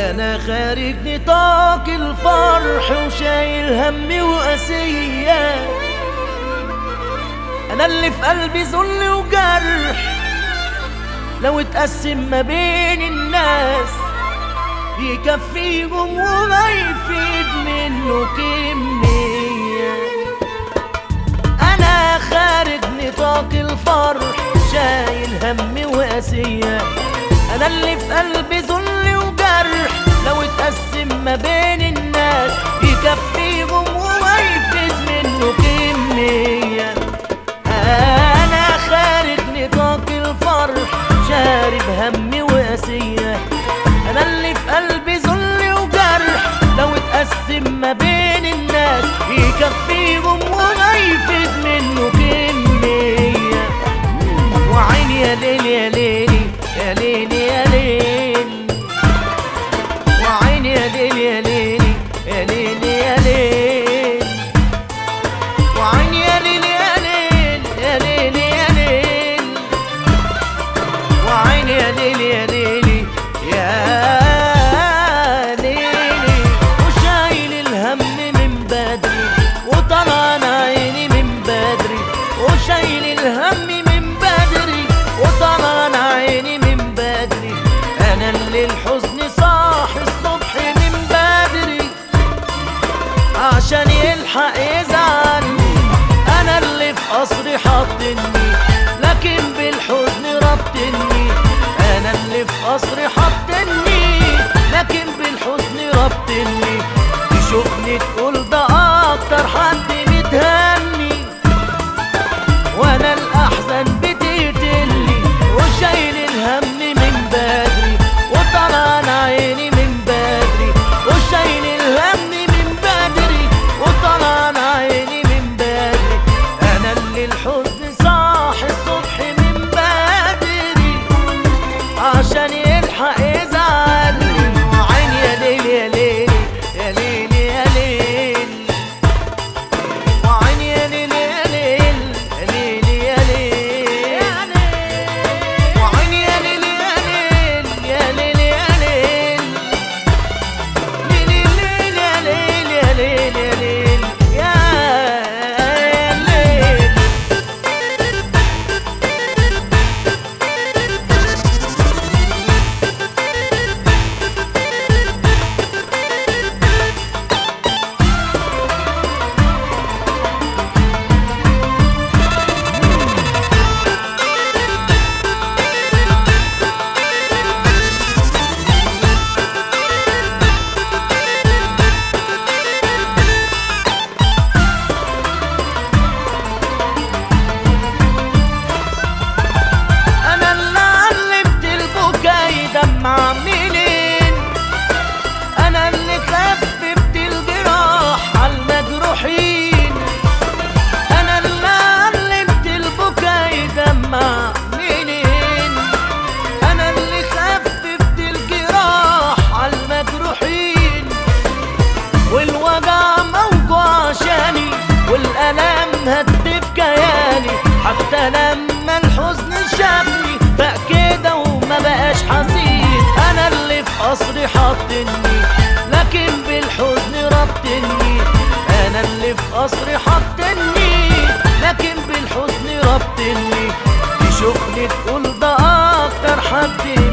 انا خارج نطاق الفرح وشايل همي وقاسية انا اللي في قلبي ذل وجرح لو اتقسم ما بين الناس يكفيهم وما يفيد منه كمية أنا خارج نطاق الفرح شايل همي وقاسية أنا اللي في قلبي ذل وجرح لو اتقسم ما بين الناس يكفيهم وما يفيد منه كمية أنا خارج نطاق الفرح شارب همي وقاسية أنا اللي في قلبي ذل وجرح لو اتقسم ما بين الناس يكفيهم وما يفيد منه كمية وعيني يا ليل يا ليل يا ليل يا ليل وعيني يا ليل يا ليل يا ليل يا ليل وعيني يا ليل يا ليل يا ليل يا ليل وعيني يا ليل يا ليل يا ليلي وشايل الهم من بدري وطلعنا عيني من بدري وشايل الهم من بدري وطلعنا عيني من بدري انا اللي الحزن صاحي الصبح من بدري عشان يلحق يزعلني انا اللي في قصري حاطني لكن بالحزن ربطني انا اللي في قصري حاطني لكن بالحزن ربطني تشوفني تقول ده اكتر حد متهني وانا الاحزان بتقتلني وشايل الهم من بدري وطلعنا عيني من بدري وشايل الهم من بدري وطلعنا عيني من بدري انا اللي الحزن صاحي الصبح من بدري عشان يلحق يزعلني وعيني يا ليل يا ليل يا ليل يا ليل وعيني يا ليل يا ليل يا ليل يا ليل وعيني يا ليل يا ليل يا ليل يا ليل ليل ليل يا ليل يا ليل يا ليل يا ليل انا اللي علمت البكا يدمع منين انا اللي خففت الجراح عالمجروحين انا اللي علمت البكا يدمع منين انا اللي خففت الجراح عالمجروحين والوجع موجوع عشاني والألم هدف كياني حتى لما الحزن شافني بقى كده وما بقاش حزين أنا اللي في قصري حاطني لكن بالحزن ربطني أنا اللي في قصري حاطني لكن بالحزن ربطني تشوفني تقول ده أكتر حد